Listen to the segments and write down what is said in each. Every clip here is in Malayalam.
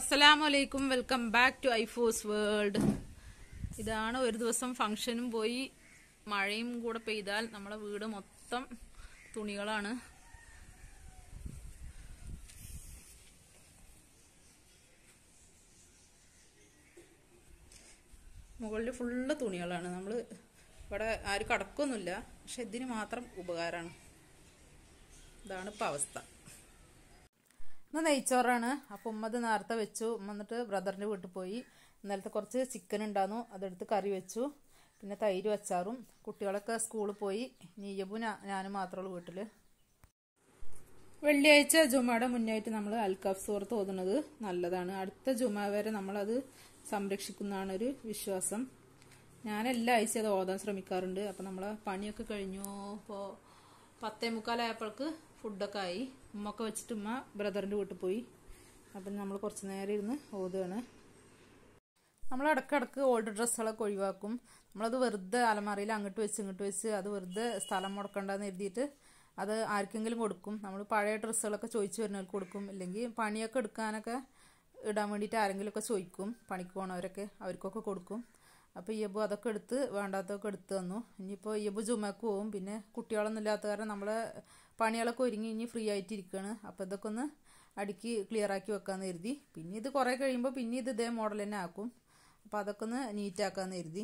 അസ്സലാമു അലൈക്കും welcome back to Ifos world ഇതാണ് ഒരു ദിവസം ഫംഗ്ഷനും പോയി മഴയും കൂടെ പെയ്താൽ നമ്മളെ വീട് മൊത്തം തുണികളാണ് മുകളിൽ ഫുള്ള് തുണികളാണ് നമ്മൾ ഇവിടെ ആരും കടക്കൊന്നുമില്ല പക്ഷെ ഇതിന് മാത്രം ഉപകാരമാണ് ഇതാണ് ഇപ്പം അവസ്ഥ ഇന്ന് നെയ്ച്ചോറാണ് അപ്പം ഉമ്മ ഇത് നേരത്തെ വെച്ചു ഉമ്മ എന്നിട്ട് ബ്രദറിൻ്റെ വീട്ടിൽ പോയി ഇന്നലത്തെ കുറച്ച് ചിക്കൻ ഉണ്ടായിരുന്നു അതെടുത്ത് കറി വെച്ചു പിന്നെ തൈര് അച്ചാറും കുട്ടികളൊക്കെ സ്കൂളിൽ പോയി നീയബും ഞാനും മാത്രമേ ഉള്ളൂ വീട്ടിൽ വെള്ളിയാഴ്ച ജുമയുടെ മുന്നായിട്ട് നമ്മൾ അൽക്കാഫ് സൂറത്ത് ഓതുന്നത് നല്ലതാണ് അടുത്ത ജുമ വരെ നമ്മളത് സംരക്ഷിക്കുന്നതാണ് ഒരു വിശ്വാസം ഞാൻ എല്ലാ ആഴ്ച അത് ഓതാൻ ശ്രമിക്കാറുണ്ട് അപ്പം നമ്മളെ പണിയൊക്കെ കഴിഞ്ഞു ഇപ്പോൾ പത്തേ മുക്കാലായപ്പോൾക്ക് ഫുഡൊക്കെ ആയി ഉമ്മൊക്കെ വെച്ചിട്ട് ഉമ്മ ബ്രദറിൻ്റെ വീട്ടിൽ പോയി അപ്പം നമ്മൾ കുറച്ച് നേരം ഇരുന്ന് ഓതുകയാണ് നമ്മൾ ഇടയ്ക്കിടയ്ക്ക് ഓൾഡ് ഡ്രസ്സുകളൊക്കെ ഒഴിവാക്കും നമ്മളത് വെറുതെ അലമാറയിൽ അങ്ങോട്ട് വെച്ച് ഇങ്ങോട്ട് വെച്ച് അത് വെറുതെ സ്ഥലം മുടക്കണ്ടെന്ന് എഴുതിയിട്ട് അത് ആർക്കെങ്കിലും കൊടുക്കും നമ്മൾ പഴയ ഡ്രസ്സുകളൊക്കെ ചോദിച്ചു വരുന്നവർക്ക് കൊടുക്കും അല്ലെങ്കിൽ പണിയൊക്കെ എടുക്കാനൊക്കെ ഇടാൻ വേണ്ടിയിട്ട് ആരെങ്കിലുമൊക്കെ ചോദിക്കും പണിക്ക് പോണവരൊക്കെ അവർക്കൊക്കെ കൊടുക്കും അപ്പോൾ ഇയബു അതൊക്കെ എടുത്ത് വേണ്ടാത്തതൊക്കെ എടുത്ത് തന്നു ഇനിയിപ്പോൾ ഇയബു ജുമക്ക് പോവും പിന്നെ കുട്ടികളൊന്നും ഇല്ലാത്ത കാരണം നമ്മളെ പണികളൊക്കെ ഒരുങ്ങി ഇനി ഫ്രീ ആയിട്ട് ഇരിക്കുകയാണ് അപ്പോൾ ഇതൊക്കെ ഒന്ന് അടുക്കി ക്ലിയർ ആക്കി വെക്കാമെന്ന് കരുതി പിന്നെ ഇത് കുറേ കഴിയുമ്പോൾ പിന്നെ ഇത് ഇതേ മോഡൽ തന്നെ ആക്കും അപ്പോൾ അതൊക്കെ ഒന്ന് നീറ്റ് ആക്കാമെന്ന് കരുതി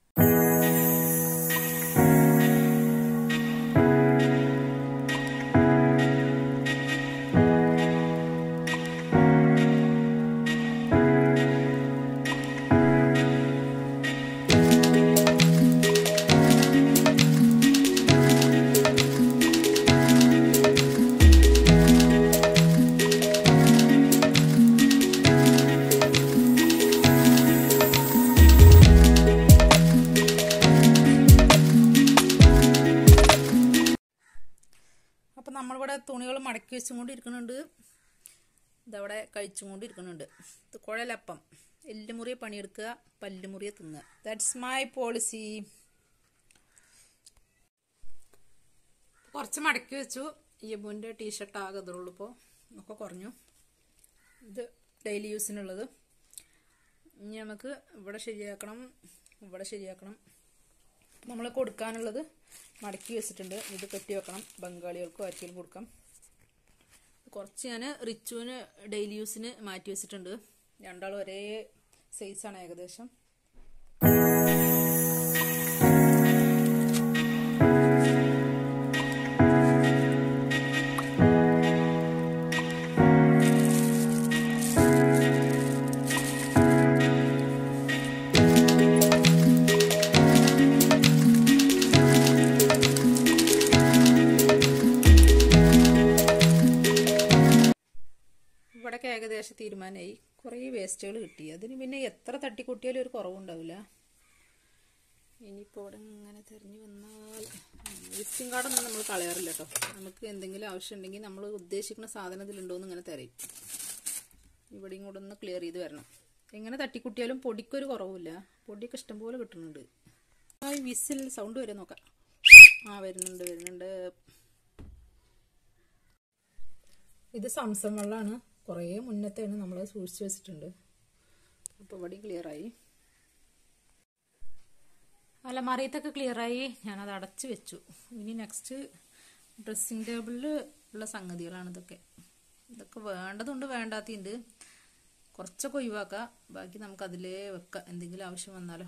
അപ്പം നമ്മളിവിടെ തുണികൾ മടക്കി വെച്ചും കൊണ്ട് ഇരിക്കുന്നുണ്ട് ഇതവിടെ കഴിച്ചും കൊണ്ട് ഇരിക്കുന്നുണ്ട് ഇത് കുഴലപ്പം എല്ലുമുറിയെ പണിയെടുക്കുക പല്ലുമുറിയെ തിന്നുക ദാറ്റ്സ് മൈ പോളിസി കുറച്ച് മടക്കി വെച്ചു യബുവിൻ്റെ ടീഷർട്ട് ആകെ ഇതുള്ളൂ ഇപ്പോൾ ഒക്കെ കുറഞ്ഞു ഇത് ഡെയിലി യൂസിനുള്ളത് ഇനി നമുക്ക് ഇവിടെ ശരിയാക്കണം ഇവിടെ ശരിയാക്കണം നമ്മൾ കൊടുക്കാനുള്ളത് മടക്കി വെച്ചിട്ടുണ്ട് ഇത് കെട്ടി വെക്കണം ബംഗാളികൾക്കും ആർക്കെങ്കിലും കൊടുക്കാം കുറച്ച് ഞാൻ റിച്ചുവിന് ഡെയിലി യൂസിന് മാറ്റി വെച്ചിട്ടുണ്ട് രണ്ടാളും ഒരേ സൈസാണ് ഏകദേശം ഇവിടൊക്കെ ഏകദേശം തീരുമാനമായി കുറേ വേസ്റ്റുകൾ കിട്ടി അതിന് പിന്നെ എത്ര തട്ടിക്കൂട്ടിയാലും ഒരു കുറവുണ്ടാവില്ല ഇനിയിപ്പോൾ ഇവിടെ ഇങ്ങനെ തിരഞ്ഞു വന്നാൽ വിസിറ്റിംഗ് കാർഡൊന്നും നമ്മൾ കളയാറില്ല കേട്ടോ നമുക്ക് എന്തെങ്കിലും ആവശ്യമുണ്ടെങ്കിൽ നമ്മൾ ഉദ്ദേശിക്കുന്ന സാധനം ഇതിലുണ്ടോയെന്ന് ഇങ്ങനെ തിരയും ഇവിടെയും കൂടെ ഒന്ന് ക്ലിയർ ചെയ്ത് വരണം എങ്ങനെ തട്ടിക്കുട്ടിയാലും പൊടിക്കൊരു കുറവില്ല പൊടിയൊക്കെ ഇഷ്ടംപോലെ കിട്ടുന്നുണ്ട് ആ ഈ വിസിൽ സൗണ്ട് വരെ നോക്കാം ആ വരുന്നുണ്ട് വരുന്നുണ്ട് ഇത് സംസം വെള്ളമാണ് കുറേ മുന്നത്തെയാണ് നമ്മൾ സൂക്ഷിച്ചു വെച്ചിട്ടുണ്ട് അപ്പോൾ ഇവിടെയും ക്ലിയറായി അലമാറിയത്തൊക്കെ ക്ലിയറായി ഞാനത് അടച്ച് വെച്ചു ഇനി നെക്സ്റ്റ് ഡ്രസ്സിങ് ടേബിളിൽ ഉള്ള സംഗതികളാണ് ഇതൊക്കെ ഇതൊക്കെ വേണ്ടതുണ്ട് വേണ്ടാത്തതുണ്ട് കുറച്ചൊക്കെ ഒഴിവാക്കാം ബാക്കി നമുക്ക് അതിലേ വെക്കാം എന്തെങ്കിലും ആവശ്യം വന്നാലോ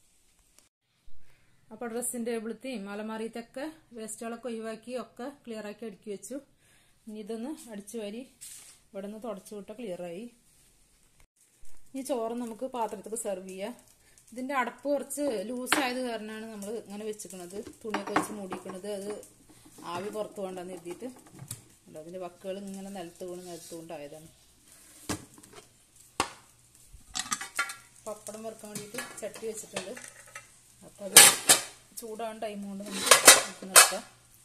അപ്പോൾ ഡ്രസ്സിങ് ടേബിളത്തെയും അലമാറിയത്തൊക്കെ വേസ്റ്റുകളൊക്കെ ഒഴിവാക്കി ഒക്കെ ക്ലിയറാക്കി അടുക്കി വെച്ചു ഇനി ഇതൊന്ന് അടിച്ചു വാരി ഇവിടെ നിന്ന് തുടച്ചു വിട്ട ക്ലിയറായി ഈ ചോറ് നമുക്ക് പാത്രത്തിൽ സെർവ് ചെയ്യാം ഇതിന്റെ അടപ്പ് കുറച്ച് ലൂസായത് കാരണമാണ് നമ്മൾ ഇങ്ങനെ വെച്ചിരിക്കുന്നത് തുണിയൊക്കെ വെച്ച് മൂടിക്കുന്നത് അത് ആവി പുറത്തു കൊണ്ടാന്ന് എഴുതിയിട്ട് അതിന്റെ വക്കുകൾ ഇങ്ങനെ നിലത്ത് വീണ് നിലത്ത് കൊണ്ടായതാണ് പപ്പടം വറുക്കാൻ വേണ്ടിയിട്ട് ചട്ടി വെച്ചിട്ടുണ്ട് അപ്പം അത് ചൂടാൻ ടൈം കൊണ്ട് നമുക്ക് നിർത്താം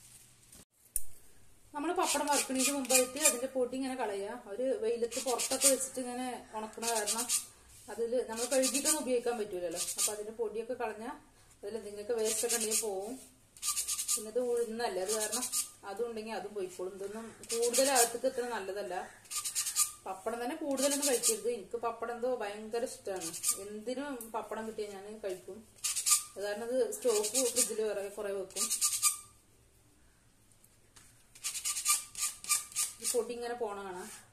നമ്മൾ പപ്പടം വറുക്കണതിന് മുമ്പായിട്ട് അതിന്റെ പൊടി ഇങ്ങനെ കളയുക ഒരു വെയിലത്ത് പുറത്തൊക്കെ വെച്ചിട്ട് ഇങ്ങനെ ഉണക്കണ കാരണം അതിൽ നമ്മൾ കഴുകിയിട്ടൊന്നും ഉപയോഗിക്കാൻ പറ്റൂലല്ലോ അപ്പൊ അതിന്റെ പൊടിയൊക്കെ കളഞ്ഞാൽ അതിൽ എന്തെങ്കിലുമൊക്കെ വേസ്റ്റ് ഒക്കെ ഉണ്ടെങ്കിൽ പോവും പിന്നെ ഇത് ഉഴുന്നല്ല അത് കാരണം അതും ഉണ്ടെങ്കിൽ അതും പോയിക്കോളും ഇതൊന്നും കൂടുതൽ അകത്തേക്ക് എത്ര നല്ലതല്ല പപ്പടം തന്നെ കൂടുതലൊന്നും കഴിക്കരുത് എനിക്ക് പപ്പടം എന്തോ ഭയങ്കര ഇഷ്ടമാണ് എന്തിനും പപ്പടം കിട്ടിയാൽ ഞാൻ കഴിക്കും അത് കാരണം അത് സ്റ്റോക്ക് ഫ്രിഡ്ജിൽ വേറെ കുറെ വെക്കും ഈ പൊടി ഇങ്ങനെ പോണ കാണാം